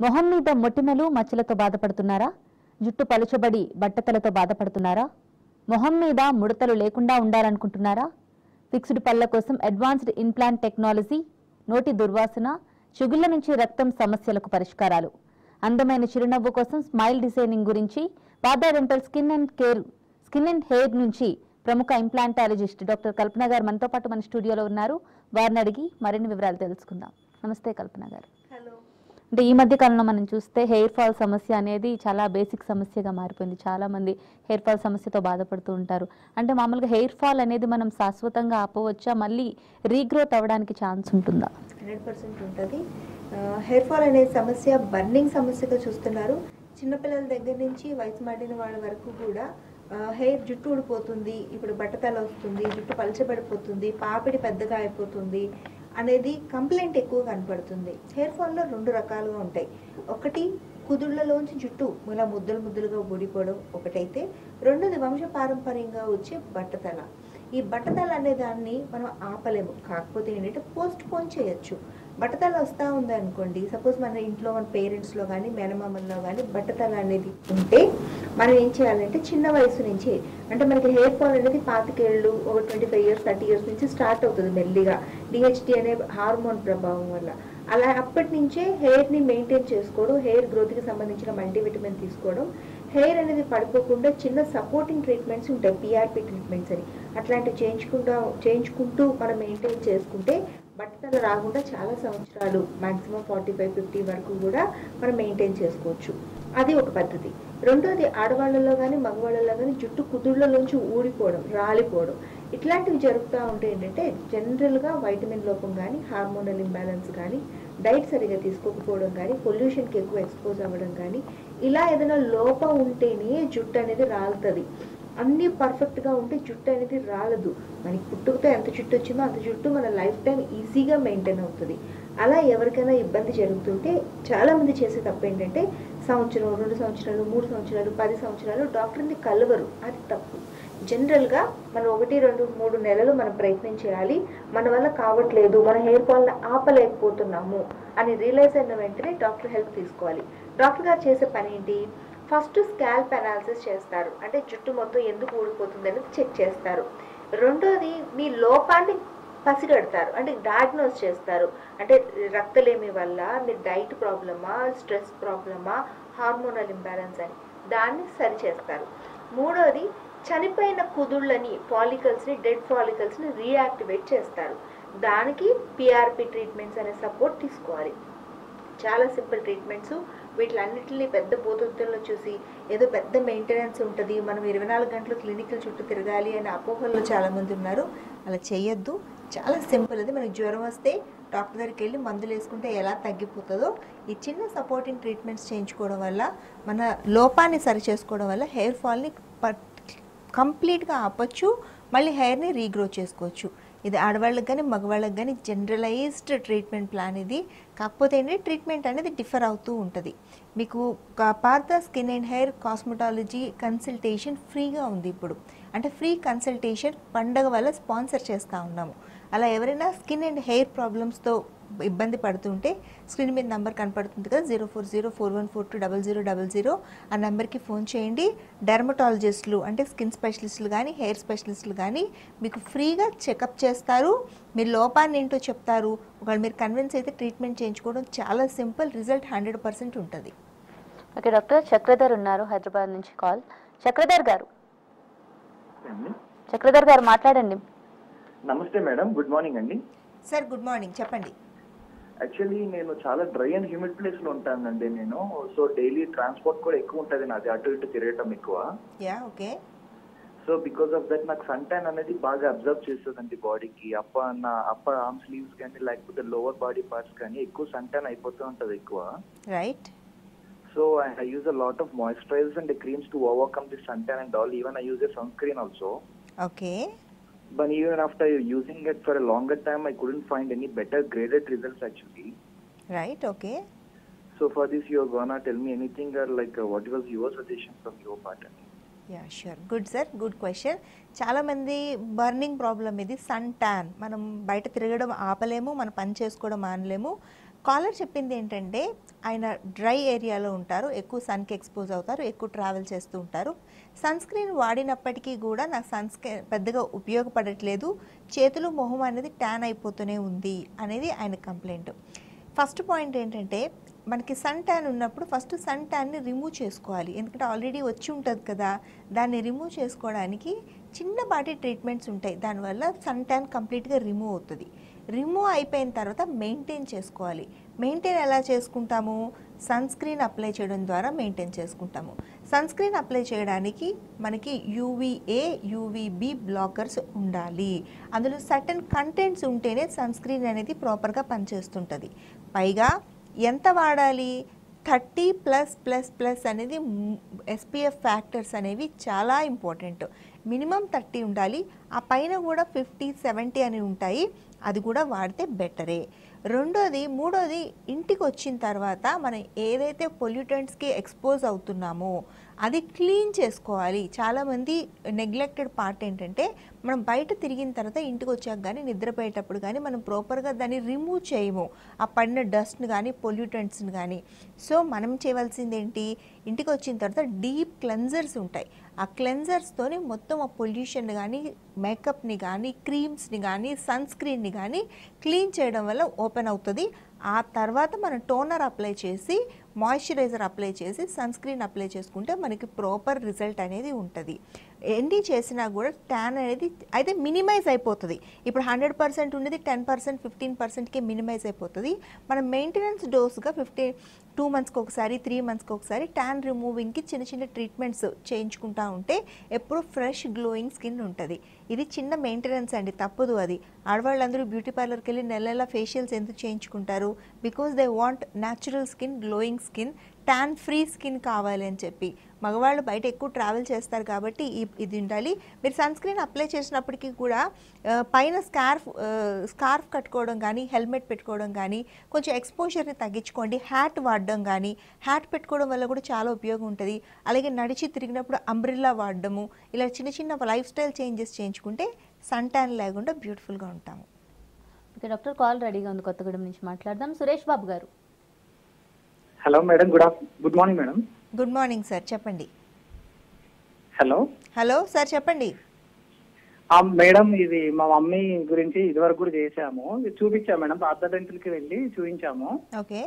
మొహం మీద మొటిమలు మచ్చలతో బాధపడుతున్నారా జుట్టు పలుచబడి బట్టతలతో బాధపడుతున్నారా మొహం మీద ముడతలు లేకుండా ఉండాలనుకుంటున్నారా ఫిక్స్డ్ పళ్ళ కోసం అడ్వాన్స్డ్ ఇంప్లాంట్ టెక్నాలజీ నోటి దుర్వాసన చిగుళ్ళ నుంచి రక్తం సమస్యలకు పరిష్కారాలు అందమైన చిరునవ్వు కోసం స్మైల్ డిజైనింగ్ గురించి బాదా dental skin and care skin and hair నుంచి ప్రముఖ ఇంప్లాంటాలజిస్ట్ డాక్టర్ కల్పన గారు మనతో పాటు మన స్టూడియోలో ఉన్నారు వారిని అడిగి మరిన్ని వివరాలు తెలుసుకుందాం నమస్తే కల్పన గారు హలో అంటే ఈ మధ్య కాలంలో మనం చూస్తే హెయిర్ ఫాల్ సమస్య అనేది చాలా బేసిక్ సమస్యగా మారిపోయింది చాలా మంది హెయిర్ ఫాల్ సమస్యతో బాధపడుతూ ఉంటారు అంటే మామూలుగా హెయిర్ ఫాల్ అనేది మనం శాశ్వతంగా ఆపవచ్చా మళ్ళీ రీగ్రోత్ అవ్వడానికి ఛాన్స్ ఉంటుందా హండ్రెడ్ పర్సెంట్ ఉంటుంది హెయిర్ ఫాల్ అనే సమస్య బర్నింగ్ సమస్యగా చూస్తున్నారు చిన్నపిల్లల దగ్గర నుంచి వయసు మడిన వాళ్ళ వరకు కూడా హెయిర్ జుట్టు ఊడిపోతుంది ఇప్పుడు బట్టతల వస్తుంది జుట్టు పలచబడిపోతుంది పాపిడి పెద్దగా అయిపోతుంది అనేది కంప్లైంట్ ఎక్కువ కనపడుతుంది హెయిర్ ఫాల్లో రెండు రకాలుగా ఉంటాయి ఒకటి కుదుళ్ళలోంచి జుట్టు ఇలా ముద్దలు ముద్దలుగా ఊడిపోవడం ఒకటైతే రెండోది వంశ పారంపర్యంగా వచ్చే బట్టతల ఈ బట్టతల అనే దాన్ని మనం ఆపలేము కాకపోతే ఏంటంటే పోస్ట్ పోన్ చేయొచ్చు బట్టతల వస్తూ ఉంది అనుకోండి సపోజ్ మన ఇంట్లో మన పేరెంట్స్లో కానీ మేనమామల్లో కానీ బట్టతల అనేది ఉంటే మనం ఏం చేయాలంటే చిన్న వయసు నుంచి అంటే మనకి హెయిర్ ఫాల్ అనేది పాతికేళ్ళు ఒక twenty five years thirty years నుంచి స్టార్ట్ అవుతుంది మెల్లిగా డిహెచ్డి అనే హార్మోన్ ప్రభావం వల్ల అలా అప్పటి నుంచే హెయిర్ని మెయింటైన్ చేసుకోవడం హెయిర్ గ్రోత్కి సంబంధించిన మల్టీవిటమిన్ తీసుకోవడం హెయిర్ అనేది పడిపోకుండా చిన్న సపోర్టింగ్ ట్రీట్మెంట్స్ ఉంటాయి పిఆర్పి ట్రీట్మెంట్స్ అని అట్లాంటివి చేయించుకుంటూ చేయించుకుంటూ మనం మెయింటైన్ చేసుకుంటే బట్టతల రాకుండా చాలా సంవత్సరాలు మాక్సిమం ఫార్టీ ఫైవ్ ఫిఫ్టీ వరకు కూడా మనం మెయింటైన్ చేసుకోవచ్చు అది ఒక పద్ధతి రెండోది ఆడవాళ్ళలో కానీ మగవాళ్ళలో కానీ జుట్టు కుదుళ్ళలోంచి ఊడిపోవడం రాలిపోవడం ఇట్లాంటివి జరుగుతూ ఉంటే ఏంటంటే జనరల్గా వైటమిన్ లోపం కానీ హార్మోనల్ ఇంబ్యాలెన్స్ కానీ డైట్ సరిగా తీసుకోకపోవడం కానీ పొల్యూషన్కి ఎక్కువ ఎక్స్పోజ్ అవ్వడం కానీ ఇలా ఏదైనా లోపం ఉంటేనే జుట్టు అనేది రాలుతుంది అన్నీ పర్ఫెక్ట్గా ఉంటే జుట్టు అనేది రాలదు మనకి పుట్టుకతో ఎంత జుట్టు వచ్చిందో అంత జుట్టు మన లైఫ్ టైం ఈజీగా మెయింటైన్ అవుతుంది అలా ఎవరికైనా ఇబ్బంది జరుగుతుంటే చాలామంది చేసే తప్పు ఏంటంటే సంవత్సరం రెండు సంవత్సరాలు మూడు సంవత్సరాలు పది సంవత్సరాలు డాక్టర్ని కలవరు అది తప్పు జనరల్గా మనం ఒకటి రెండు మూడు నెలలు మనం ప్రయత్నం చేయాలి మన వల్ల కావట్లేదు మన హెయిర్ ఫాల్ని ఆపలేకపోతున్నాము అని రియలైజ్ అయిన వెంటనే డాక్టర్ హెల్ప్ తీసుకోవాలి డాక్టర్ గారు చేసే పని ఏంటి ఫస్ట్ స్కాల్ప్ అనాలిసిస్ చేస్తారు అంటే జుట్టు మొత్తం ఎందుకు ఊడిపోతుంది అనేది చెక్ చేస్తారు రెండోది మీ లోపాన్ని పసిగడతారు అంటే డయాగ్నోస్ చేస్తారు అంటే రక్తలేమి వల్ల మీ డైట్ ప్రాబ్లమా స్ట్రెస్ ప్రాబ్లమా హార్మోనల్ ఇంబ్యాలెన్స్ అని దాన్ని సరి చేస్తారు మూడోది చనిపోయిన కుదుళ్ళని ఫాలికల్స్ని డెడ్ ఫాలికల్స్ని రీయాక్టివేట్ చేస్తారు దానికి పిఆర్పి ట్రీట్మెంట్స్ అనే సపోర్ట్ తీసుకోవాలి చాలా సింపుల్ ట్రీట్మెంట్స్ వీటిలన్నిటిని పెద్ద భూతత్వంలో చూసి ఏదో పెద్ద మెయింటెనెన్స్ ఉంటుంది మనం ఇరవై నాలుగు గంటలు క్లినికల్ చుట్టూ తిరగాలి అనే అపోహల్లో చాలామంది ఉన్నారు అలా చేయొద్దు చాలా సింపుల్ అది మనకి జ్వరం వస్తే డాక్టర్ దగ్గరికి వెళ్ళి మందులు వేసుకుంటే ఎలా తగ్గిపోతుందో ఈ చిన్న సపోర్టింగ్ ట్రీట్మెంట్స్ చేయించుకోవడం వల్ల మన లోపాన్ని సరి చేసుకోవడం వల్ల హెయిర్ ఫాల్ని కంప్లీట్గా ఆపచ్చు మళ్ళీ హెయిర్ని రీగ్రో చేసుకోవచ్చు ఇది ఆడవాళ్ళకి కానీ మగవాళ్ళకి కానీ జనరలైజ్డ్ ట్రీట్మెంట్ ప్లాన్ ఇది కాకపోతే ఏంటంటే ట్రీట్మెంట్ అనేది డిఫర్ అవుతూ ఉంటుంది మీకు ఒక పాత skin and hair cosmetology consultation ఫ్రీగా ఉంది ఇప్పుడు అంటే ఫ్రీ కన్సల్టేషన్ పండగ వల్ల స్పాన్సర్ చేస్తూ ఉన్నాము అలా ఎవరైనా స్కిన్ అండ్ హెయిర్ ప్రాబ్లమ్స్తో ఇబ్బంది పడుతుంటే స్క్రీన్ మీద నెంబర్ కనపడుతుంది కదా zero four zero four one four two double zero double zero ఆ నెంబర్కి ఫోన్ చేయండి డెర్మటాలజిస్టులు అంటే స్కిన్ స్పెషలిస్టులు కానీ హెయిర్ స్పెషలిస్టులు కానీ మీకు ఫ్రీగా చెకప్ చేస్తారు మీ లోపాన్ని ఏంటో చెప్తారు ఒకవేళ మీరు కన్విన్స్ అయితే ట్రీట్మెంట్ చేయించుకోవడం చాలా సింపుల్ రిజల్ట్ హండ్రెడ్ పర్సెంట్ ఉంటుంది ఓకే డాక్టర్ చక్రధర్ ఉన్నారు హైదరాబాద్ నుంచి కాల్ చక్రధర్ గారు అండి. చక్రధర్ గారు మాట్లాడండి నమస్తే మేడం గుడ్ మార్నింగ్ అండి సార్ గుడ్ మార్నింగ్ చెప్పండి యాక్చువల్లీ నేను చాలా డ్రై అండ్ హ్యూమిడ్ ప్లేస్ లో ఉంటానండి నేను సో డైలీ ట్రాన్స్పోర్ట్ కూడా ఎక్కువ ఉంటుంది నాది అటు ఇటు తిరగటం ఎక్కువ yeah okay so because of that నాకు సన్ ట్యాన్ అనేది బాగా అబ్జర్వ్ చేస్తుందండి బాడీకి అప్ప నా అప్పర్ ఆర్మ్ స్లీవ్స్ కానీ లేకపోతే లోవర్ బాడీ పార్ట్స్ కానీ ఎక్కువ సన్ ట్యాన్ అయిపోతూ ఉంటుంది ఎక్కువ right so I use a lot of moisturisers and creams to overcome the sun tan and all even I use a sunscreen also okay But even after using it for a longer time, I couldn't find any better graded results actually. Right okay So for this, you're gonna tell me anything or like uh, what was your suggestion from your part? Yeah sure good sir good question చాలామంది burning problem ఇది sun tan మనం బయట తిరగడం ఆపలేము మన పని చేసుకోవడం మానలేము caller చెప్పింది ఏంటంటే ఆయన డ్రై ఏరియాలో ఉంటారు ఎక్కువ సన్కి ఎక్స్పోజ్ అవుతారు ఎక్కువ ట్రావెల్ చేస్తూ ఉంటారు సన్ స్క్రీన్ వాడినప్పటికీ కూడా నాకు సన్ స్క్రీన్ పెద్దగా ఉపయోగపడట్లేదు చేతులు మొహం అనేది ట్యాన్ అయిపోతూనే ఉంది అనేది ఆయన కంప్లైంట్ ఫస్ట్ పాయింట్ ఏంటంటే మనకి సన్ ట్యాన్ ఉన్నప్పుడు ఫస్ట్ సన్ ట్యాన్ని రిమూవ్ చేసుకోవాలి ఎందుకంటే ఆల్రెడీ వచ్చి ఉంటుంది కదా దాన్ని రిమూవ్ చేసుకోవడానికి చిన్నపాటి ట్రీట్మెంట్స్ ఉంటాయి దానివల్ల సన్ ట్యాన్ కంప్లీట్గా రిమూవ్ అవుతుంది రిమూవ్ అయిపోయిన తర్వాత మెయింటైన్ చేసుకోవాలి మెయింటైన్ ఎలా చేసుకుంటాము సన్ స్క్రీన్ అప్లై చేయడం ద్వారా మెయింటైన్ చేసుకుంటాము సన్ స్క్రీన్ అప్లై చేయడానికి మనకి యూవీఏ యూవీబీ బ్లాకర్స్ ఉండాలి అందులో సర్టన్ కంటెంట్స్ ఉంటేనే సన్ స్క్రీన్ అనేది ప్రాపర్గా పనిచేస్తుంటుంది పైగా ఎంత వాడాలి థర్టీ ప్లస్ ప్లస్ ప్లస్ అనేది ఎస్పీఎఫ్ ఫ్యాక్టర్స్ అనేవి చాలా ఇంపార్టెంట్ మినిమం థర్టీ ఉండాలి ఆ పైన కూడా ఫిఫ్టీ సెవెంటీ అని ఉంటాయి అది కూడా వాడితే బెటరే రెండోది మూడోది ఇంటికి వచ్చిన తర్వాత మనం ఏదైతే పొల్యూటెంట్స్కి ఎక్స్పోజ్ అవుతున్నామో అది క్లీన్ చేసుకోవాలి చాలామంది నెగ్లెక్టెడ్ పార్ట్ ఏంటంటే మనం బయట తిరిగిన తర్వాత ఇంటికి వచ్చాక కానీ నిద్రపోయేటప్పుడు కానీ మనం ప్రాపర్గా దాన్ని రిమూవ్ చేయము ఆ పడిన డస్ట్ని కానీ పొల్యూటెంట్స్ని కానీ సో మనం చేయవలసింది ఏంటి ఇంటికి వచ్చిన తర్వాత డీప్ క్లెన్జర్స్ ఉంటాయి ఆ క్లెన్జర్స్తోని మొత్తం ఆ పొల్యూషన్ కానీ మేకప్ని కానీ క్రీమ్స్ని కానీ సన్ స్క్రీన్ని కానీ క్లీన్ చేయడం వల్ల ఓపెన్ అవుతుంది ఆ తర్వాత మనం టోనర్ అప్లై చేసి మాయిశ్చరైజర్ అప్లై చేసి సన్ స్క్రీన్ అప్లై చేసుకుంటే మనకి ప్రాపర్ రిజల్ట్ అనేది ఉంటుంది ఎన్ని చేసినా కూడా ట్యాన్ అనేది అయితే మినిమైజ్ అయిపోతుంది ఇప్పుడు హండ్రెడ్ పర్సెంట్ ఉన్నది టెన్ పర్సెంట్ ఫిఫ్టీన్ పర్సెంట్కి మినిమైజ్ అయిపోతుంది మనం మెయింటెనెన్స్ డోస్గా ఫిఫ్టీన్ టూ మంత్స్కి ఒకసారి త్రీ మంత్స్కి ఒకసారి ట్యాన్ రిమూవింగ్కి చిన్న చిన్న ట్రీట్మెంట్స్ చేయించుకుంటా ఉంటే ఎప్పుడు ఫ్రెష్ గ్లోయింగ్ స్కిన్ ఉంటుంది ఇది చిన్న మెయింటెనెన్స్ అండి తప్పదు అది ఆడవాళ్ళందరూ బ్యూటీ పార్లర్కి వెళ్ళి నెల నెల ఫేషియల్స్ ఎందుకు చేయించుకుంటారు because they want natural skin glowing skin tan free skin కావాలి అని చెప్పి మగవాళ్ళు బయట ఎక్కువ ట్రావెల్ చేస్తారు కాబట్టి ఈ- ఇది ఉండాలి మీరు సన్ స్క్రీన్ అప్లై చేసినప్పటికీ కూడా ఆ, పైన స్కార్ఫ్ స్కార్ఫ్ కట్టుకోవడం కానీ హెల్మెట్ పెట్టుకోవడం కానీ కొంచెం ఎక్స్పోజర్ని తగ్గించుకోండి హ్యాట్ వాడడం కానీ హ్యాట్ పెట్టుకోవడం వల్ల కూడా చాలా ఉపయోగం ఉంటుంది అలాగే నడిచి తిరిగినప్పుడు అంబ్రిల్లా వాడడము ఇలా చిన్న చిన్న లైఫ్ స్టైల్ చేంజెస్ చేయించుకుంటే సన్ ట్యాన్ లేకుండా బ్యూటిఫుల్గా ఉంటాము ఓకే డాక్టర్ కాల్ రెడీగా ఉంది కొత్తగూడెం నుంచి మాట్లాడదాం సురేష్ బాబు గారు hello madam good of good morning madam good morning sir చెప్పండి హలో హలో సార్ చెప్పండి ఆ మేడం ఇది మా మమ్మీ గురించి ఇదివరకు కూడా చేసాము ఇది చూపించాము మేడం పాత డెంటల్కి వెళ్ళి చూపించాము ఓకే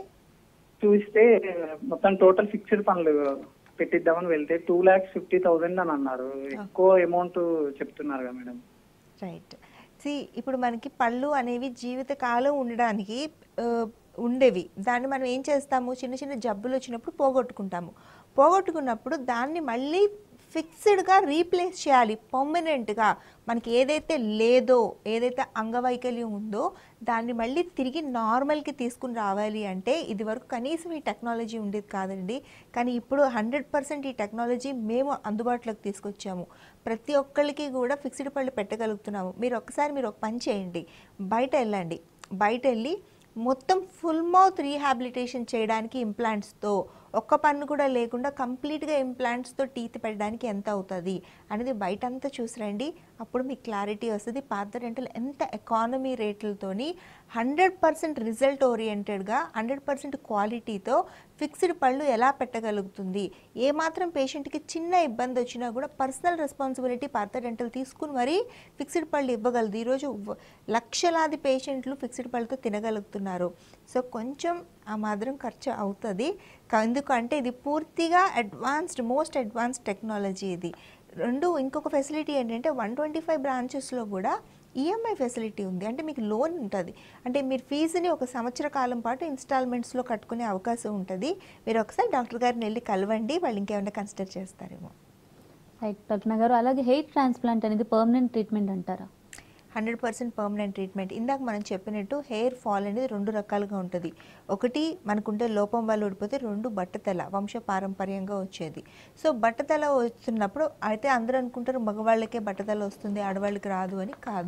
చూస్తే మొత్తం టోటల్ ఫిక్స్డ్ పనులు పెట్టిద్దామని వెళ్తే టూ ల్యాక్స్ ఫిఫ్టీ థౌసండ్ అని అన్నారు ఎక్కువ అమౌంట్ చెప్తున్నారు కదా మేడం రైట్ సి ఇప్పుడు మనకి పళ్ళు అనేవి జీవితకాలం ఉండడానికి ఆ, ఉండేవి దాన్ని మనం ఏం చేస్తాము చిన్న చిన్న జబ్బులు వచ్చినప్పుడు పోగొట్టుకుంటాము పోగొట్టుకున్నప్పుడు దాన్ని మళ్ళీ ఫిక్స్డ్గా రీప్లేస్ చేయాలి పర్మనెంట్గా మనకి ఏదైతే లేదో ఏదైతే అంగవైకల్యం ఉందో దాన్ని మళ్ళీ తిరిగి నార్మల్కి తీసుకుని రావాలి అంటే ఇది వరకు కనీసం ఈ టెక్నాలజీ ఉండేది కాదండి కానీ ఇప్పుడు హండ్రెడ్ పర్సెంట్ ఈ టెక్నాలజీ మేము అందుబాటులోకి తీసుకొచ్చాము ప్రతి ఒక్కరికి కూడా ఫిక్స్డ్ పళ్ళు పెట్టగలుగుతున్నాము మీరు ఒక్కసారి మీరు ఒక పని చేయండి బయట వెళ్ళండి బయట వెళ్ళి మొత్తం ఫుల్ మౌత్ రీహాబిలిటేషన్ చేయడానికి ఇంప్లాంట్స్తో ఒక్క పన్ను కూడా లేకుండా కంప్లీట్గా ఇంప్లాంట్స్తో టీత్ పెట్టడానికి ఎంత అవుతుంది అనేది బయట అంతా చూసిరండి అప్పుడు మీకు క్లారిటీ వస్తుంది పాత డెంటల్ ఎంత ఎకానమీ రేట్లతోని హండ్రెడ్ పర్సెంట్ రిజల్ట్ ఓరియంటెడ్గా హండ్రెడ్ పర్సెంట్ క్వాలిటీతో ఫిక్స్డ్ పళ్ళు ఎలా పెట్టగలుగుతుంది ఏమాత్రం పేషెంట్కి చిన్న ఇబ్బంది వచ్చినా కూడా పర్సనల్ రెస్పాన్సిబిలిటీ పాత డెంటల్ తీసుకుని మరీ ఫిక్స్డ్ పళ్ళు ఇవ్వగలదు ఈరోజు వ- లక్షలాది పేషెంట్లు ఫిక్స్డ్ పళ్ళతో తినగలుగుతున్నారు సో కొంచెం ఆ మాత్రం ఖర్చు అవుతుంది కా- ఎందుకంటే ఇది పూర్తిగా అడ్వాన్స్డ్ మోస్ట్ అడ్వాన్స్డ్ టెక్నాలజీ ఇది రెండు ఇంకొక ఫెసిలిటీ ఏంటంటే వన్ ట్వంటీ ఫైవ్ బ్రాంచెస్లో కూడా ఈఎంఐ ఫెసిలిటీ ఉంది అంటే మీకు లోన్ ఉంటుంది అంటే మీరు ఫీజుని ఒక సంవత్సర కాలం పాటు ఇన్స్టాల్మెంట్స్లో కట్టుకునే అవకాశం ఉంటుంది మీరు ఒకసారి డాక్టర్ గారిని వెళ్ళి కలవండి వాళ్ళు ఇంకేమైనా కన్సిడర్ చేస్తారేమో రైట్ కల్పన గారు అలాగే హెయిర్ ట్రాన్స్ప్లాంట్ అనేది పర్మనెంట్ ట్రీట్మెంట్ అంటారా హండ్రెడ్ పర్సెంట్ పర్మనెంట్ ట్రీట్మెంట్ ఇందాక మనం చెప్పినట్టు హెయిర్ ఫాల్ అనేది రెండు రకాలుగా ఉంటుంది ఒకటి మనకుంటే లోపం వల్ల ఊడిపోతే రెండు బట్టతల వంశ పారంపర్యంగా వచ్చేది సో బట్టతల వస్తున్నప్పుడు అయితే అందరూ అనుకుంటారు మగవాళ్ళకే బట్టతల వస్తుంది ఆడవాళ్ళకి రాదు అని కాదు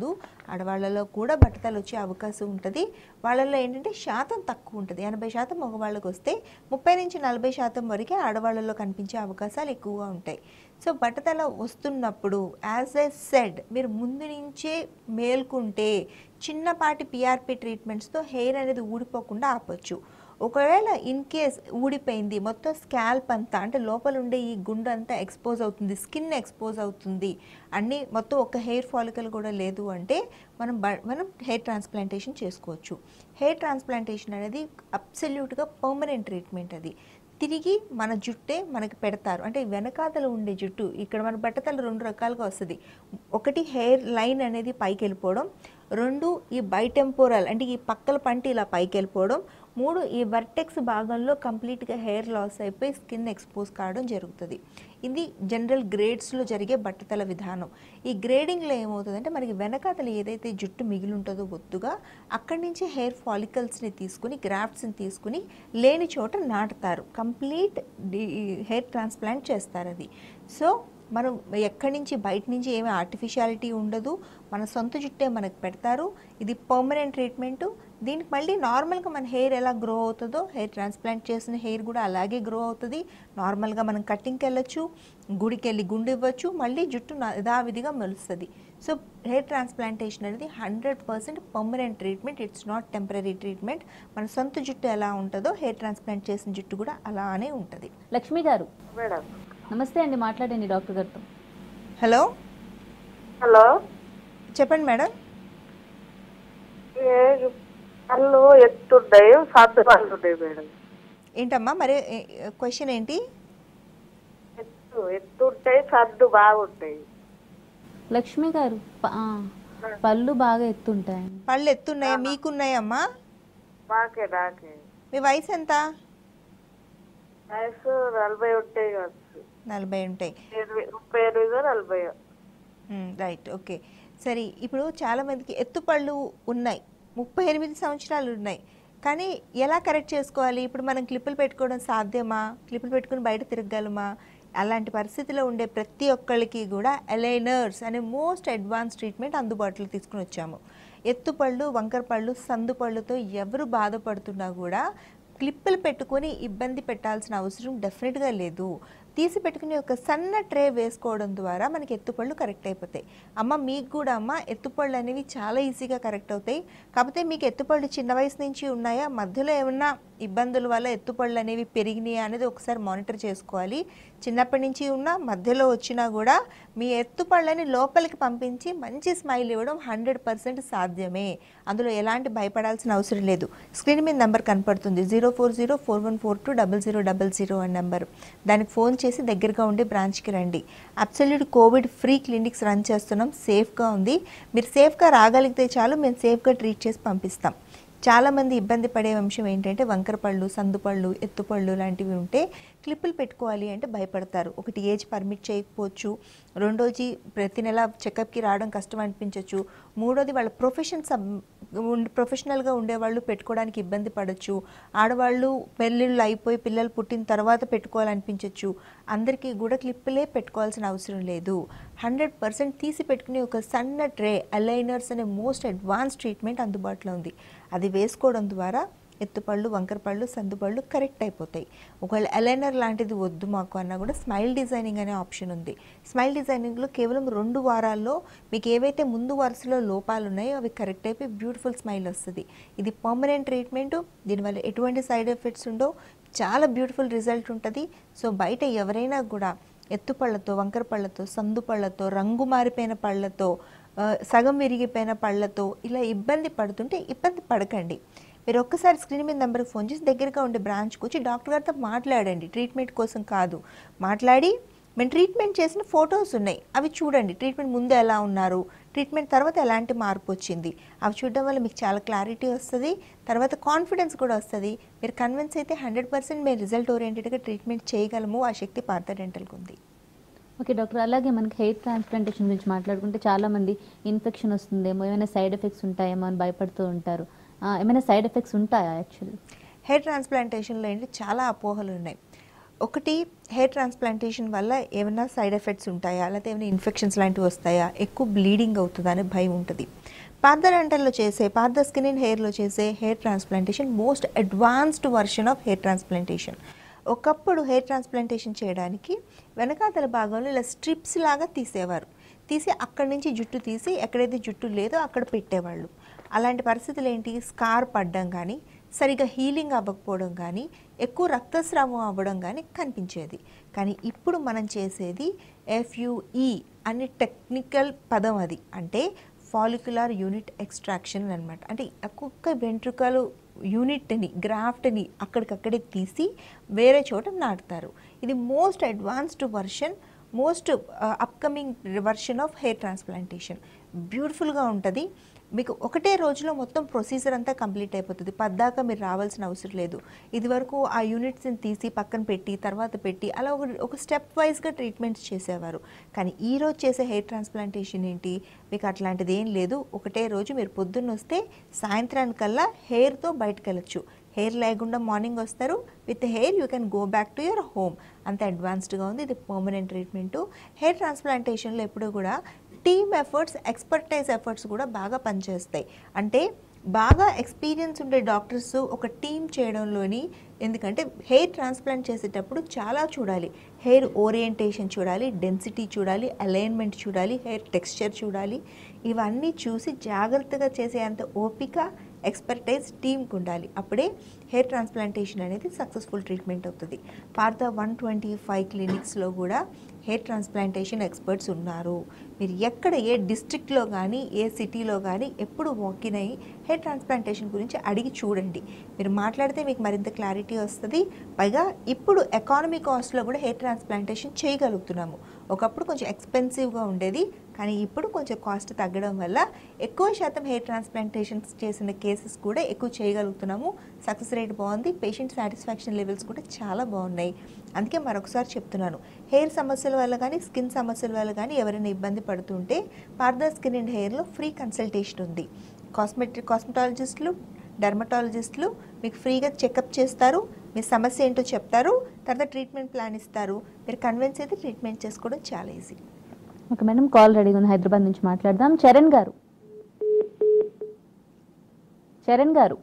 ఆడవాళ్ళలో కూడా బట్టతల వచ్చే అవకాశం ఉంటుంది వాళ్ళలో ఏంటంటే శాతం తక్కువ ఉంటుంది ఎనభై శాతం మగవాళ్ళకి వస్తే ముప్పై నుంచి నలభై శాతం వరకే ఆడవాళ్ళలో కనిపించే అవకాశాలు ఎక్కువగా ఉంటాయి సో బట్టతల వస్తున్నప్పుడు యాజ్ ఎ సెడ్ మీరు ముందు నుంచే మేల్కుంటే చిన్నపాటి పిఆర్పి ట్రీట్మెంట్స్తో హెయిర్ అనేది ఊడిపోకుండా ఆపొచ్చు ఒకవేళ ఇన్ కేస్ ఊడిపోయింది మొత్తం స్కాల్ప్ అంతా అంటే లోపల ఉండే ఈ గుండు అంతా ఎక్స్పోజ్ అవుతుంది స్కిన్ ఎక్స్పోజ్ అవుతుంది అన్నీ మొత్తం ఒక హెయిర్ ఫాలికల్ కూడా లేదు అంటే మనం బ- మనం హెయిర్ ట్రాన్స్ప్లాంటేషన్ చేసుకోవచ్చు హెయిర్ ట్రాన్స్ప్లాంటేషన్ అనేది అబ్సల్యూట్గా పర్మనెంట్ ట్రీట్మెంట్ అది తిరిగి మన జుట్టే మనకి పెడతారు అంటే వెనకాతల ఉండే జుట్టు ఇక్కడ మన బట్టతల రెండు రకాలుగా వస్తుంది ఒకటి హెయిర్ లైన్ అనేది పైకి వెళ్ళిపోవడం రెండు ఈ బైటెంపోరల్ అంటే ఈ పక్కల పంట ఇలా పైకి వెళ్ళిపోవడం మూడు ఈ వర్టెక్స్ భాగంలో కంప్లీట్గా హెయిర్ లాస్ అయిపోయి స్కిన్ ఎక్స్పోజ్ కావడం జరుగుతుంది ఇది జనరల్ గ్రేడ్స్లో జరిగే బట్టతల విధానం ఈ గ్రేడింగ్లో ఏమవుతుందంటే మనకి వెనకాతల ఏదైతే జుట్టు మిగిలి ఉంటుందో ఒత్తుగా అక్కడి నుంచి హెయిర్ ఫాలికల్స్ని తీసుకుని గ్రాఫ్ట్స్ని తీసుకుని లేని చోట నాటుతారు కంప్లీట్ హెయిర్ ట్రాన్స్ప్లాంట్ చేస్తారు అది సో మనం ఎక్కడి నుంచి బయట నుంచి ఏమీ ఆర్టిఫిషియాలిటీ ఉండదు మన సొంత జుట్టే మనకు పెడతారు ఇది పర్మనెంట్ ట్రీట్మెంట్ దీనికి మళ్ళీ నార్మల్గా మన హెయిర్ ఎలా గ్రో అవుతుందో హెయిర్ ట్రాన్స్ప్లాంట్ చేసిన హెయిర్ కూడా అలాగే గ్రో అవుతుంది నార్మల్గా మనం కటింగ్కి వెళ్ళొచ్చు గుడికి వెళ్ళి గుండు ఇవ్వచ్చు మళ్ళీ జుట్టు నా- యథావిధిగా మెలుస్తుంది సో హెయిర్ ట్రాన్స్ప్లాంటేషన్ అనేది hundred percent permanent treatment it's not temporary treatment మన సొంత జుట్టు ఎలా ఉంటుందో హెయిర్ ట్రాన్స్ప్లాంట్ చేసిన జుట్టు కూడా అలానే ఉంటుంది లక్ష్మి గారు మేడం నమస్తే అండి మాట్లాడండి డాక్టర్ గారితో హలో హలో చెప్పండి మేడం ఏ పళ్ళు ఎత్తుంటాయి సత్తు పళ్ళు ఉంటాయి మేడం ఏంటమ్మా మరి క్వశ్చన్ ఏంటి ఎత్తు ఎత్తుంటాయి సర్దు బాగుంటాయి లక్ష్మి గారు ప- ఆ, పళ్ళు బాగా ఎత్తుంటాయండి పళ్ళు ఎత్తున్నాయా మీకున్నాయమ్మా నాకే నాకే మీ వయసు ఎంత వయసు నలభై ఉంటాయి కావచ్చు నలభై ఉంటాయి ఎనిమిది ముప్పై ఎనిమిదో నలభై రైట్ ఓకే సరే ఇప్పుడు చాలామందికి ఎత్తుపళ్ళు ఉన్నాయి ముప్పై ఎనిమిది సంవత్సరాలు ఉన్నాయి కానీ ఎలా కరెక్ట్ చేసుకోవాలి ఇప్పుడు మనం క్లిప్పులు పెట్టుకోవడం సాధ్యమా క్లిప్పులు పెట్టుకుని బయట తిరగగలమా అలాంటి పరిస్థితిలో ఉండే ప్రతి ఒక్కళ్ళకి కూడా ఎలైనర్స్ అనే మోస్ట్ అడ్వాన్స్ ట్రీట్మెంట్ అందుబాటులో తీసుకుని వచ్చాము ఎత్తుపళ్ళు వంకర పళ్ళు సందు పళ్ళుతో ఎవరు బాధపడుతున్నా కూడా క్లిప్పులు పెట్టుకొని ఇబ్బంది పెట్టాల్సిన అవసరం డెఫినెట్గా లేదు తీసి పెట్టుకుని ఒక సన్న ట్రే వేసుకోవడం ద్వారా మనకి ఎత్తుపళ్ళు కరెక్ట్ అయిపోతాయి అమ్మ మీకు కూడా అమ్మ ఎత్తుపళ్ళు అనేవి చాలా ఈజీగా కరెక్ట్ అవుతాయి కాకపోతే మీకు ఎత్తుపళ్ళు చిన్న వయసు నుంచి ఉన్నాయా మధ్యలో ఏమన్నా ఇబ్బందుల వల్ల ఎత్తుపళ్ళు అనేవి పెరిగినాయా అనేది ఒకసారి మానిటర్ చేసుకోవాలి చిన్నప్పటి నుంచి ఉన్నా మధ్యలో వచ్చినా కూడా మీ ఎత్తుపళ్ళని లోపలికి పంపించి మంచి స్మైల్ ఇవ్వడం హండ్రెడ్ పర్సెంట్ సాధ్యమే అందులో ఎలాంటి భయపడాల్సిన అవసరం లేదు స్క్రీన్ మీద నెంబర్ కనపడుతుంది zero four zero four one four two double zero double zero అనే నెంబర్ దానికి ఫోన్ చేసి దగ్గరగా ఉండే బ్రాంచ్కి రండి absolute Covid free clinics run చేస్తున్నాం సేఫ్గా ఉంది మీరు సేఫ్గా రాగలిగితే చాలు మేము సేఫ్గా ట్రీట్ చేసి పంపిస్తాం చాలామంది ఇబ్బంది పడే అంశం ఏంటంటే వంకరపళ్ళు సందుపళ్ళు ఎత్తుపళ్ళు లాంటివి ఉంటే క్లిప్పులు పెట్టుకోవాలి అంటే భయపడతారు ఒకటి ఏజ్ పర్మిట్ చేయకపోవచ్చు రెండోది ప్రతి నెల చెకప్కి రావడం కష్టం అనిపించవచ్చు మూడోది వాళ్ళ ప్రొఫెషన్ సబ్ ఉండి ప్రొఫెషనల్గా ఉండేవాళ్ళు పెట్టుకోవడానికి ఇబ్బంది పడవచ్చు ఆడవాళ్ళు పెళ్ళిళ్ళు అయిపోయి పిల్లలు పుట్టిన తర్వాత పెట్టుకోవాలనిపించవచ్చు అందరికీ కూడా క్లిప్పులే పెట్టుకోవాల్సిన అవసరం లేదు హండ్రెడ్ పర్సెంట్ తీసి పెట్టుకునే ఒక సన్న ట్రే అలైనర్స్ అనే మోస్ట్ అడ్వాన్స్ ట్రీట్మెంట్ అందుబాటులో ఉంది అది వేసుకోవడం ద్వారా ఎత్తుపళ్ళు వంకరపళ్ళు సందుపళ్ళు కరెక్ట్ అయిపోతాయి ఒకవేళ అలైనర్ లాంటిది వద్దు మాకు అన్నా కూడా స్మైల్ డిజైనింగ్ అనే ఆప్షన్ ఉంది స్మైల్ డిజైనింగ్లో కేవలం రెండు వారాల్లో మీకు ఏవైతే ముందు వరుసలో లోపాలు ఉన్నాయో అవి కరెక్ట్ అయిపోయి బ్యూటిఫుల్ స్మైల్ వస్తుంది ఇది పర్మనెంట్ ట్రీట్మెంట్ దీనివల్ల ఎటువంటి సైడ్ ఎఫెక్ట్స్ ఉండవు చాలా బ్యూటిఫుల్ రిజల్ట్ ఉంటుంది సో బయట ఎవరైనా కూడా ఎత్తుపళ్ళతో వంకర పళ్ళతో సందు పళ్ళతో రంగు మారిపోయిన పళ్ళతో ఆ, సగం విరిగిపోయిన పళ్ళతో ఇలా ఇబ్బంది పడుతుంటే ఇబ్బంది పడకండి మీరు ఒక్కసారి స్క్రీన్ మీద నెంబర్కి ఫోన్ చేసి దగ్గరగా ఉండే బ్రాంచ్కి వచ్చి డాక్టర్ గారితో మాట్లాడండి ట్రీట్మెంట్ కోసం కాదు మాట్లాడి మేము ట్రీట్మెంట్ చేసిన ఫొటోస్ ఉన్నాయి అవి చూడండి ట్రీట్మెంట్ ముందు ఎలా ఉన్నారు ట్రీట్మెంట్ తర్వాత ఎలాంటి మార్పు వచ్చింది అవి చూడడం వల్ల మీకు చాలా క్లారిటీ వస్తుంది తర్వాత కాన్ఫిడెన్స్ కూడా వస్తుంది మీరు కన్విన్స్ అయితే హండ్రెడ్ పర్సెంట్ మేము రిజల్ట్ ఓరియంటెడ్గా ట్రీట్మెంట్ చేయగలము ఆ శక్తి పార్థ డెంటల్కి ఉంది ఓకే డాక్టర్ అలాగే మనకి హెయిర్ ట్రాన్స్ప్లాంటేషన్ గురించి మాట్లాడుకుంటే చాలా మంది ఇన్ఫెక్షన్ వస్తుందేమో ఏమైనా సైడ్ ఎఫెక్ట్స్ ఉంటాయేమో అని భయపడుతూ ఉంటారు ఆ, ఏమైనా సైడ్ ఎఫెక్ట్స్ ఉంటాయా యాక్చువల్లీ హెయిర్ ట్రాన్స్ప్లాంటేషన్లో ఏంటి చాలా అపోహలు ఉన్నాయి ఒకటి హెయిర్ ట్రాన్స్ప్లాంటేషన్ వల్ల ఏమైనా సైడ్ ఎఫెక్ట్స్ ఉంటాయా లేకపోతే ఏమైనా ఇన్ఫెక్షన్స్ లాంటివి వస్తాయా ఎక్కువ బ్లీడింగ్ అవుతుందా అనే భయం ఉంటుంది పార్థరెంటల్లో చేసే పార్థ స్కిన్ అండ్ హెయిర్లో చేసే hair transplantation most advanced version of hair transplantation ఒకప్పుడు హెయిర్ ట్రాన్స్ప్లాంటేషన్ చేయడానికి వెనకాతల భాగంలో ఇలా స్ట్రిప్స్ లాగా తీసేవారు తీసి అక్కడి నుంచి జుట్టు తీసి ఎక్కడైతే జుట్టు లేదో అక్కడ పెట్టేవాళ్ళు అలాంటి పరిస్థితులు ఏంటి స్కార్ పడడం కానీ సరిగా హీలింగ్ అవ్వకపోవడం కానీ ఎక్కువ రక్తస్రావం అవ్వడం కానీ కనిపించేది కానీ ఇప్పుడు మనం చేసేది ఎఫ్యుఈ అనే టెక్నికల్ పదం అది అంటే ఫాలిక్యులర్ యూనిట్ ఎక్స్ట్రాక్షన్ అనమాట అంటే ఒక్కొక్క వెంట్రుకలు యూనిట్ని గ్రాఫ్ట్ని అక్కడికక్కడే తీసి వేరే చోట నాటుతారు ఇది most advanced version most upcoming version of hair transplantation బ్యూటిఫుల్గా ఉంటుంది మీకు ఒకటే రోజులో మొత్తం ప్రొసీజర్ అంతా కంప్లీట్ అయిపోతుంది పద్దాక మీరు రావాల్సిన అవసరం లేదు ఇదివరకు ఆ యూనిట్స్ని తీసి పక్కన పెట్టి తర్వాత పెట్టి అలా ఒక ఒక స్టెప్ వైజ్గా ట్రీట్మెంట్స్ చేసేవారు కానీ ఈ రోజు చేసే హెయిర్ ట్రాన్స్ప్లాంటేషన్ ఏంటి మీకు అట్లాంటిది ఏం లేదు ఒకటే రోజు మీరు పొద్దున్న వస్తే సాయంత్రానికల్లా హెయిర్తో బయటకు వెళ్ళొచ్చు హెయిర్ లేకుండా మార్నింగ్ వస్తారు with hair you can go back to your home అంత అడ్వాన్స్డ్గా ఉంది ఇది పర్మనెంట్ ట్రీట్మెంట్ హెయిర్ ట్రాన్స్ప్లాంటేషన్లో ఎప్పుడు కూడా టీమ్ ఎఫర్ట్స్ ఎక్స్పర్టైజ్ ఎఫర్ట్స్ కూడా బాగా పనిచేస్తాయి అంటే బాగా ఎక్స్పీరియన్స్ ఉండే డాక్టర్స్ ఒక టీం చేయడంలోని ఎందుకంటే హెయిర్ ట్రాన్స్ప్లాంట్ చేసేటప్పుడు చాలా చూడాలి హెయిర్ ఓరియంటేషన్ చూడాలి డెన్సిటీ చూడాలి అలైన్మెంట్ చూడాలి హెయిర్ టెక్స్చర్ చూడాలి ఇవన్నీ చూసి జాగ్రత్తగా చేసే అంత ఓపిక ఎక్స్పర్టైజ్ టీంకి ఉండాలి అప్పుడే హెయిర్ ట్రాన్స్ప్లాంటేషన్ అనేది సక్సెస్ఫుల్ ట్రీట్మెంట్ అవుతుంది పార్త వన్ ట్వంటీ ఫైవ్ క్లినిక్స్లో కూడా హెయిర్ ట్రాన్స్ప్లాంటేషన్ ఎక్స్పర్ట్స్ ఉన్నారు మీరు ఎక్కడ ఏ డిస్ట్రిక్ట్లో కానీ ఏ సిటీలో కానీ ఎప్పుడు వాకిన్ అయ్యి హెయిర్ ట్రాన్స్ప్లాంటేషన్ గురించి అడిగి చూడండి మీరు మాట్లాడితే మీకు మరింత క్లారిటీ వస్తుంది పైగా ఇప్పుడు ఎకానమీ కాస్ట్లో కూడా హెయిర్ ట్రాన్స్ప్లాంటేషన్ చేయగలుగుతున్నాము ఒకప్పుడు కొంచెం ఎక్స్పెన్సివ్గా ఉండేది కానీ ఇప్పుడు కొంచెం కాస్ట్ తగ్గడం వల్ల ఎక్కువ శాతం హెయిర్ ట్రాన్స్ప్లాంటేషన్స్ చేసిన కేసెస్ కూడా ఎక్కువ చేయగలుగుతున్నాము సక్సెస్ రేట్ బాగుంది పేషెంట్ సాటిస్ఫాక్షన్ లెవెల్స్ కూడా చాలా బాగున్నాయి అందుకే మరొకసారి చెప్తున్నాను హెయిర్ సమస్యల వల్ల కానీ స్కిన్ సమస్యల వల్ల కానీ ఎవరైనా ఇబ్బంది పడుతుంటే పార్దర్ స్కిన్ అండ్ హెయిర్లో ఫ్రీ కన్సల్టేషన్ ఉంది కాస్మెటిక్ కాస్మెటాలజిస్టులు డర్మటాలజిస్టులు మీకు ఫ్రీగా చెకప్ చేస్తారు మీ సమస్య ఏంటో చెప్తారు తర్వాత ట్రీట్మెంట్ ప్లాన్ ఇస్తారు మీరు కన్విన్స్ అయితే ట్రీట్మెంట్ చేసుకోవడం చాలా ఈజీ ఓకే మేడం కాల్ రెడీగా ఉంది హైదరాబాద్ నుంచి మాట్లాడదాం చరణ్ గారు చరణ్ గారు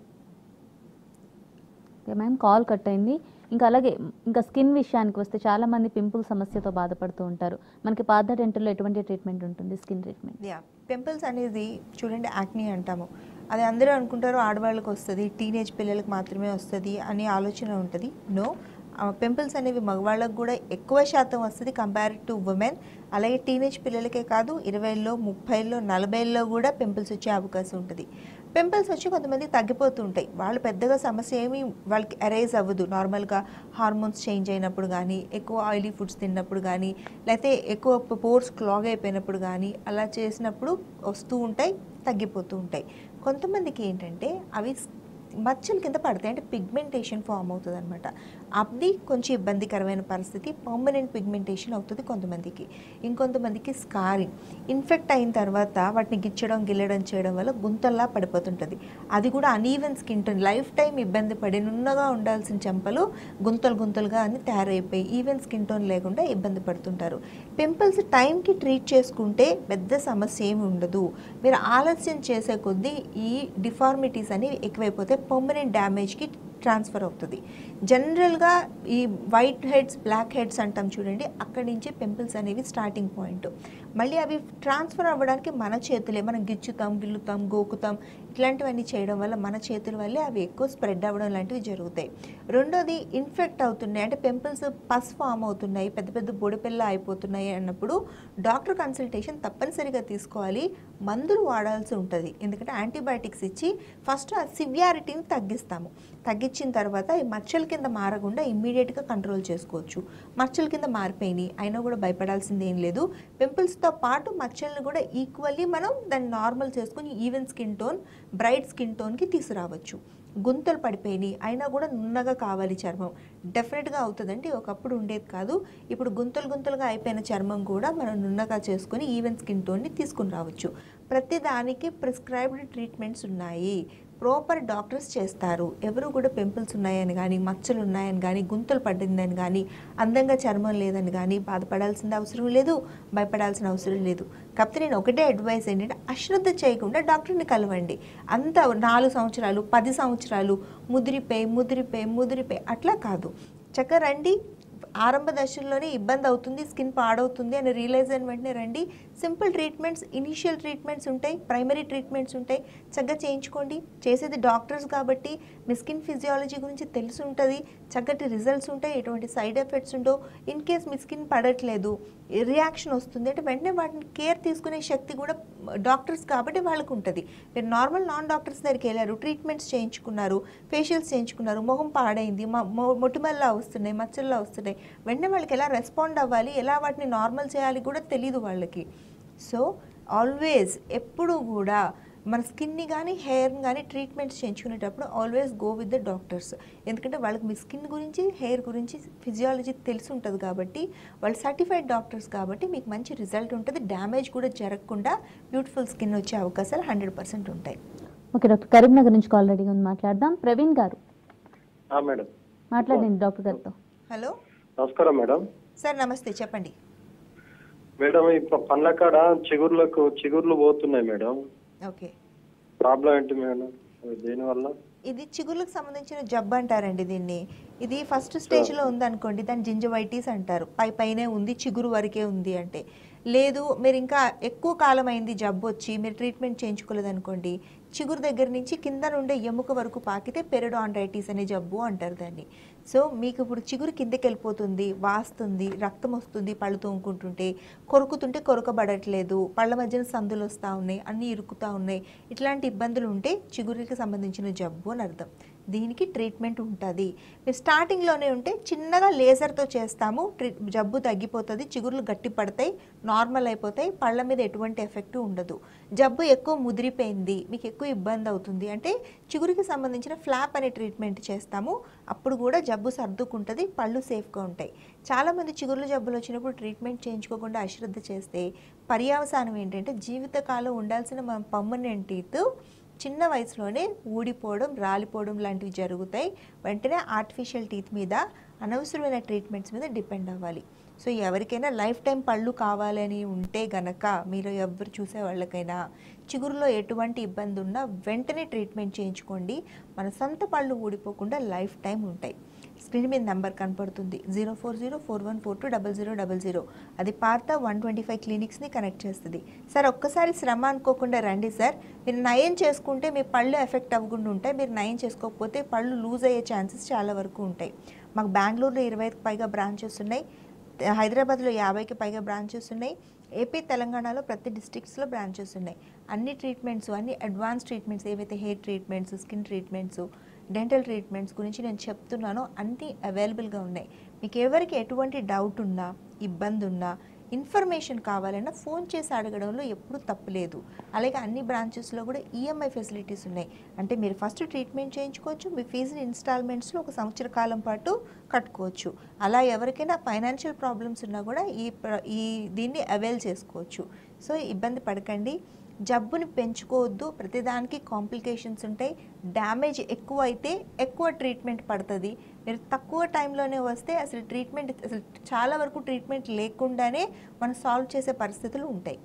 ఓకే మ్యామ్ కాల్ కట్ అయింది ఇంకా అలాగే ఇంకా స్కిన్ విషయానికి వస్తే చాలా మంది పింపుల్ సమస్యతో బాధపడుతూ ఉంటారు మనకి పాత డెంటల్లో ఎటువంటి ట్రీట్మెంట్ ఉంటుంది స్కిన్ ట్రీట్మెంట్ యా పింపుల్స్ అనేది చూడండి యాక్నీ అంటాము అది అందరూ అనుకుంటారు ఆడవాళ్ళకి వస్తుంది టీనేజ్ పిల్లలకు మాత్రమే వస్తుంది అనే ఆలోచన ఉంటుంది నో పింపుల్స్ అనేవి మగవాళ్ళకు కూడా ఎక్కువ శాతం వస్తుంది కంపేర్ టు ఉమెన్ అలాగే టీనేజ్ పిల్లలకే కాదు ఇరవైలో ముప్పైలో నలభైలో కూడా పింపుల్స్ వచ్చే అవకాశం ఉంటుంది పింపుల్స్ వచ్చి కొంతమంది తగ్గిపోతూ ఉంటాయి వాళ్ళు పెద్దగా సమస్య ఏమి వాళ్ళకి అరైజ్ అవ్వదు నార్మల్గా హార్మోన్స్ చేంజ్ అయినప్పుడు కానీ ఎక్కువ ఆయిలీ ఫుడ్స్ తిన్నప్పుడు కానీ లేకపోతే ఎక్కువ పోర్స్ క్లాగ్ అయిపోయినప్పుడు కానీ అలా చేసినప్పుడు వస్తూ ఉంటాయి తగ్గిపోతూ ఉంటాయి కొంతమందికి ఏంటంటే అవి మచ్చల కింద పడతాయి అంటే పిగ్మెంటేషన్ ఫామ్ అవుతుంది అనమాట అది కొంచెం ఇబ్బందికరమైన పరిస్థితి పర్మనెంట్ పిగ్మెంటేషన్ అవుతుంది కొంతమందికి ఇంకొంతమందికి స్కారింగ్ ఇన్ఫెక్ట్ అయిన తర్వాత వాటిని గిచ్చడం గిల్లడం చేయడం వల్ల గుంతల్లా పడిపోతుంటుంది అది కూడా uneven skin tone lifetime ఇబ్బంది పడి నున్నగా ఉండాల్సిన చెంపలు గుంతలు గుంతలుగా అని తయారైపోయి ఈవెన్ స్కిన్ టోన్ లేకుండా ఇబ్బంది పడుతుంటారు పింపుల్స్ టైంకి ట్రీట్ చేసుకుంటే పెద్ద సమస్య ఏమి ఉండదు మీరు ఆలస్యం చేసే కొద్దీ ఈ డిఫార్మిటీస్ అనేవి ఎక్కువైపోతే పర్మనెంట్ డ్యామేజ్కి ట్రాన్స్ఫర్ అవుతుంది జనరల్గా ఈ వైట్ హెడ్స్ బ్లాక్ హెడ్స్ అంటాం చూడండి అక్కడి నుంచే పింపుల్స్ అనేవి స్టార్టింగ్ పాయింట్ మళ్ళీ అవి ట్రాన్స్ఫర్ అవ్వడానికి మన చేతులే మనం గిచ్చుతాం గిల్లుతాం గోకుతాం ఇట్లాంటివన్నీ చేయడం వల్ల మన చేతుల వల్లే అవి ఎక్కువ స్ప్రెడ్ అవ్వడం లాంటివి జరుగుతాయి రెండోది ఇన్ఫెక్ట్ అవుతున్నాయి అంటే పింపుల్స్ పస్ ఫామ్ అవుతున్నాయి పెద్ద పెద్ద బొడిపిల్ల అయిపోతున్నాయి అన్నప్పుడు డాక్టర్ కన్సల్టేషన్ తప్పనిసరిగా తీసుకోవాలి మందులు వాడాల్సి ఉంటుంది ఎందుకంటే యాంటీబయాటిక్స్ ఇచ్చి ఫస్ట్ ఆ సివియారిటీని తగ్గిస్తాము తగ్గించిన తర్వాత ఈ మచ్చల కింద మారకుండా ఇమ్మీడియట్గా కంట్రోల్ చేసుకోవచ్చు మచ్చల కింద మారిపోయినాయి అయినా కూడా భయపడాల్సింది ఏం లేదు పింపుల్స్తో పాటు మచ్చలను కూడా ఈక్వల్లీ మనం దాన్ని నార్మల్ చేసుకుని even skin tone bright skin టోన్కి తీసుకురావచ్చు గుంతలు పడిపోయినాయి అయినా కూడా నున్నగా కావాలి చర్మం డెఫినెట్గా అవుతుందండి ఒకప్పుడు ఉండేది కాదు ఇప్పుడు గుంతలు గుంతలుగా అయిపోయిన చర్మం కూడా మనం నున్నగా చేసుకొని ఈవెన్ స్కిన్ టోన్ని తీసుకుని రావచ్చు ప్రతి దానికి ప్రిస్క్రైబ్డ్ ట్రీట్మెంట్స్ ఉన్నాయి ప్రాపర్ డాక్టర్స్ చేస్తారు ఎవరు కూడా పింపుల్స్ ఉన్నాయని కానీ మచ్చలు ఉన్నాయని కానీ గుంతలు పడిందని కానీ అందంగా చర్మం లేదని కానీ బాధపడాల్సిన అవసరం లేదు భయపడాల్సిన అవసరం లేదు కాకపోతే నేను ఒకటే అడ్వైస్ ఏంటంటే అశ్రద్ధ చేయకుండా డాక్టర్ని కలవండి అంత నాలుగు సంవత్సరాలు పది సంవత్సరాలు ముదిరిపోయి ముదిరిపోయి ముదిరిపోయి అట్లా కాదు చక్కగా రండి ఆరంభ దశల్లోనే ఇబ్బంది అవుతుంది స్కిన్ పాడవుతుంది అని రియలైజ్ అయిన వెంటనే రండి సింపుల్ ట్రీట్మెంట్స్ ఇనీషియల్ ట్రీట్మెంట్స్ ఉంటాయి ప్రైమరీ ట్రీట్మెంట్స్ ఉంటాయి చక్కగా చేయించుకోండి చేసేది డాక్టర్స్ కాబట్టి మీ స్కిన్ ఫిజియాలజీ గురించి తెలిసి ఉంటుంది చక్కటి రిజల్ట్స్ ఉంటాయి ఎటువంటి సైడ్ ఎఫెక్ట్స్ ఉండవు ఇన్ కేస్ మీ స్కిన్ పడట్లేదు రియాక్షన్ వస్తుంది అంటే వెంటనే వాటిని కేర్ తీసుకునే శక్తి కూడా డాక్టర్స్ కాబట్టి వాళ్ళకు ఉంటుంది మీరు నార్మల్ నాన్ డాక్టర్స్ దగ్గరికి వెళ్ళారు ట్రీట్మెంట్స్ చేయించుకున్నారు ఫేషియల్స్ చేయించుకున్నారు మొహం పాడైంది మ- మొ- మొటిమల్లా వస్తున్నాయి మచ్చల్లా వస్తున్నాయి వెంటనే వాళ్ళకి ఎలా రెస్పాండ్ అవ్వాలి ఎలా వాటిని నార్మల్ చేయాలి కూడా తెలియదు వాళ్ళకి సో ఆల్వేస్ ఎప్పుడు కూడా మన స్కిన్ని కానీ హెయిర్ని కానీ ట్రీట్మెంట్స్ చేయించుకునేటప్పుడు always go with the doctors ఎందుకంటే వాళ్ళకి మీ స్కిన్ గురించి హెయిర్ గురించి ఫిజియాలజీ తెలిసి ఉంటుంది కాబట్టి వాళ్ళు సర్టిఫైడ్ డాక్టర్స్ కాబట్టి మీకు మంచి రిజల్ట్ ఉంటుంది డ్యామేజ్ కూడా జరగకుండా బ్యూటిఫుల్ స్కిన్ వచ్చే అవకాశాలు హండ్రెడ్ పర్సెంట్ ఉంటాయి ఓకే డాక్టర్ కరీంనగర్ నుంచి కాల్ రెడీగా ఉంది మాట్లాడదాం ప్రవీణ్ గారు ఆ, మేడం మాట్లాడండి డాక్టర్ గారితో హలో నమస్కారం మేడం సార్ నమస్తే చెప్పండి మేడం ఇప్పుడు పండ్ల కాడ చిగుర్లకు చిగుర్లు పోతున్నాయి మేడం ఓకే ప్రాబ్లం ఏంటి మేడం దేనివల్ల ఇది చిగుర్లకు సంబంధించిన జబ్బు అంటారండి దీన్ని ఇది ఫస్ట్ స్టేజ్లో ఉందనుకోండి దాన్ని జింజవైటీస్ అంటారు పై పైనే ఉంది చిగురు వరకే ఉంది అంటే లేదు మీరు ఇంకా ఎక్కువ కాలం అయింది జబ్బు వచ్చి మీరు ట్రీట్మెంట్ చేయించుకోలేదు అనుకోండి చిగురు దగ్గర నుంచి కింద నుండే ఎముక వరకు పాకితే పెరడాండ్రైటిస్ అనే జబ్బు అంటారు దాన్ని సో మీకు ఇప్పుడు చిగురు కిందకి వెళ్ళిపోతుంది వాస్తుంది రక్తం వస్తుంది పళ్ళు తోముకుంటుంటే కొరుకుతుంటే కొరకబడట్లేదు పళ్ళ మధ్యన సందులు వస్తూ ఉన్నాయి అన్నీ ఇరుకుతూ ఉన్నాయి ఇట్లాంటి ఇబ్బందులు ఉంటే చిగురికి సంబంధించిన జబ్బు అని అర్థం దీనికి ట్రీట్మెంట్ ఉంటుంది మీరు స్టార్టింగ్లోనే ఉంటే చిన్నగా లేజర్తో చేస్తాము ట్రీ జబ్బు తగ్గిపోతుంది చిగుర్లు గట్టి పడతాయి నార్మల్ అయిపోతాయి పళ్ళ మీద ఎటువంటి ఎఫెక్ట్ ఉండదు జబ్బు ఎక్కువ ముదిరిపోయింది మీకు ఎక్కువ ఇబ్బంది అవుతుంది అంటే చిగురికి సంబంధించిన ఫ్లాప్ అనే ట్రీట్మెంట్ చేస్తాము అప్పుడు కూడా జబ్బు సర్దుకుంటుంది పళ్ళు సేఫ్గా ఉంటాయి చాలామంది చిగుర్ల జబ్బులు వచ్చినప్పుడు ట్రీట్మెంట్ చేయించుకోకుండా అశ్రద్ధ చేస్తే పర్యావసానం ఏంటంటే జీవితకాలం ఉండాల్సిన మన పర్మనెంట్ టీత్ చిన్న వయసులోనే ఊడిపోవడం రాలిపోవడం లాంటివి జరుగుతాయి వెంటనే ఆర్టిఫిషియల్ టీత్ మీద అనవసరమైన ట్రీట్మెంట్స్ మీద డిపెండ్ అవ్వాలి సో ఎవరికైనా లైఫ్ టైం పళ్ళు కావాలని ఉంటే గనక మీరు ఎవరు చూసే వాళ్ళకైనా చిగురులో ఎటువంటి ఇబ్బంది ఉన్నా వెంటనే ట్రీట్మెంట్ చేయించుకోండి మన సొంత పళ్ళు ఊడిపోకుండా లైఫ్ టైం ఉంటాయి స్క్రీన్ మీద నెంబర్ కనపడుతుంది zero four zero four one four two double zero double zero అది పార్త వన్ ట్వంటీ ఫైవ్ క్లినిక్స్ని కనెక్ట్ చేస్తుంది సార్ ఒక్కసారి శ్రమ అనుకోకుండా రండి సార్ మీరు నయం చేసుకుంటే మీ పళ్ళు ఎఫెక్ట్ అవ్వకుండా ఉంటాయి మీరు నయం చేసుకోకపోతే పళ్ళు లూజ్ అయ్యే ఛాన్సెస్ చాలా వరకు ఉంటాయి మాకు బెంగళూరులో ఇరవై ఐదుకి పైగా బ్రాంచెస్ ఉన్నాయి హైదరాబాద్లో యాభైకి పైగా బ్రాంచెస్ ఉన్నాయి ఏపీ తెలంగాణలో ప్రతి డిస్ట్రిక్ట్స్లో బ్రాంచెస్ ఉన్నాయి అన్ని ట్రీట్మెంట్స్ అన్ని అడ్వాన్స్ ట్రీట్మెంట్స్ ఏవైతే hair treatments skin treatments dental treatments గురించి నేను చెప్తున్నానో అన్నీ అవైలబుల్గా ఉన్నాయి మీకు ఎవరికి ఎటువంటి డౌట్ ఉన్నా ఇబ్బంది ఉన్నా ఇన్ఫర్మేషన్ కావాలన్నా ఫోన్ చేసి అడగడంలో ఎప్పుడు తప్పులేదు అలాగే అన్ని బ్రాంచెస్లో కూడా ఈఎంఐ ఫెసిలిటీస్ ఉన్నాయి అంటే మీరు ఫస్ట్ ట్రీట్మెంట్ చేయించుకోవచ్చు మీ ఫీజుని ఇన్స్టాల్మెంట్స్లో ఒక సంవత్సర కాలం పాటు కట్టుకోవచ్చు అలా ఎవరికైనా ఫైనాన్షియల్ ప్రాబ్లమ్స్ ఉన్నా కూడా ఈ ప్ర- ఈ దీన్ని అవైల్ చేసుకోవచ్చు సో ఇబ్బంది పడకండి జబ్బుని పెంచుకోవద్దు ప్రతిదానికి కాంప్లికేషన్స్ ఉంటాయి డ్యామేజ్ ఎక్కువ అయితే ఎక్కువ ట్రీట్మెంట్ పడుతుంది మీరు తక్కువ టైంలోనే వస్తే అసలు ట్రీట్మెంట్ అసలు చాలా వరకు ట్రీట్మెంట్ లేకుండానే మనం సాల్వ్ చేసే పరిస్థితులు ఉంటాయి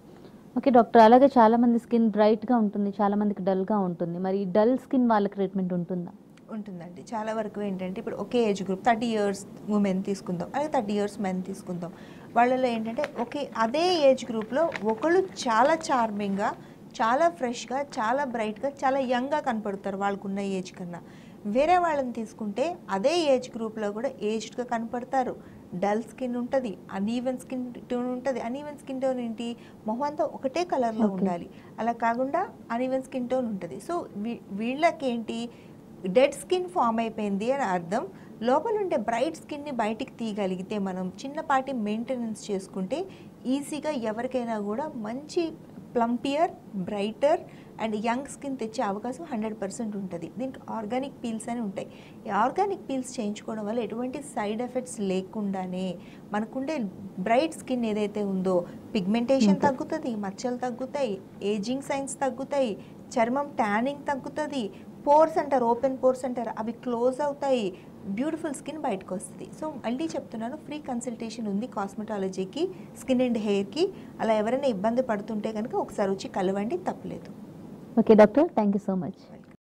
ఓకే డాక్టర్ అలాగే చాలా మంది స్కిన్ బ్రైట్గా ఉంటుంది చాలా మందికి డల్గా ఉంటుంది మరి ఈ డల్ స్కిన్ వాళ్ళకి ట్రీట్మెంట్ ఉంటుందా ఉంటుందండి చాలా వరకు ఏంటంటే ఇప్పుడు ఒకే age group thirty years women తీసుకుందాం అలాగే థర్టీ ఇయర్స్ మెన్ తీసుకుందాం వాళ్ళలో ఏంటంటే ఒకే అదే ఏజ్ గ్రూప్లో ఒకళ్ళు చాలా చార్మింగ్గా చాలా ఫ్రెష్గా చాలా బ్రైట్గా చాలా యంగ్గా కనపడతారు వాళ్ళకున్న ఏజ్ కన్నా వేరే వాళ్ళని తీసుకుంటే అదే ఏజ్ గ్రూప్లో కూడా ఏజ్డ్గా కనపడతారు డల్ స్కిన్ ఉంటుంది అన్ఈవెన్ స్కిన్ టోన్ ఉంటుంది అన్ఈవెన్ స్కిన్ టోన్ ఏంటి మొహం అంతా ఒకటే కలర్లో Okay. ఉండాలి అలా కాకుండా అన్ఈవెన్ స్కిన్ టోన్ ఉంటుంది సో వీ- వీళ్ళకేంటి డెడ్ స్కిన్ ఫామ్ అయిపోయింది అని అర్థం లోపల ఉండే బ్రైట్ స్కిన్ని బయటికి తీయగలిగితే మనం చిన్నపాటి మెయింటెనెన్స్ చేసుకుంటే ఈజీగా ఎవరికైనా కూడా మంచి plumpier brighter and young skin తెచ్చే అవకాశం హండ్రెడ్ పర్సెంట్ ఉంటుంది దీనికి ఆర్గానిక్ పీల్స్ అని ఉంటాయి ఈ ఆర్గానిక్ పీల్స్ చేయించుకోవడం వల్ల ఎటువంటి సైడ్ ఎఫెక్ట్స్ లేకుండానే మనకుండే బ్రైట్ స్కిన్ ఏదైతే ఉందో పిగ్మెంటేషన్ Okay. తగ్గుతుంది మచ్చలు తగ్గుతాయి ఏజింగ్ సైన్స్ తగ్గుతాయి చర్మం ట్యానింగ్ తగ్గుతుంది పోర్స్ అంటారు ఓపెన్ పోర్స్ అంటారు అవి క్లోజ్ అవుతాయి బ్యూటిఫుల్ స్కిన్ బయటకు వస్తుంది సో మళ్ళీ చెప్తున్నాను ఫ్రీ కన్సల్టేషన్ ఉంది కాస్మెటాలజీకి స్కిన్ అండ్ హెయిర్కి అలా ఎవరైనా ఇబ్బంది పడుతుంటే కనుక ఒకసారి వచ్చి కలవండి తప్పలేదు okay doctor thank you so much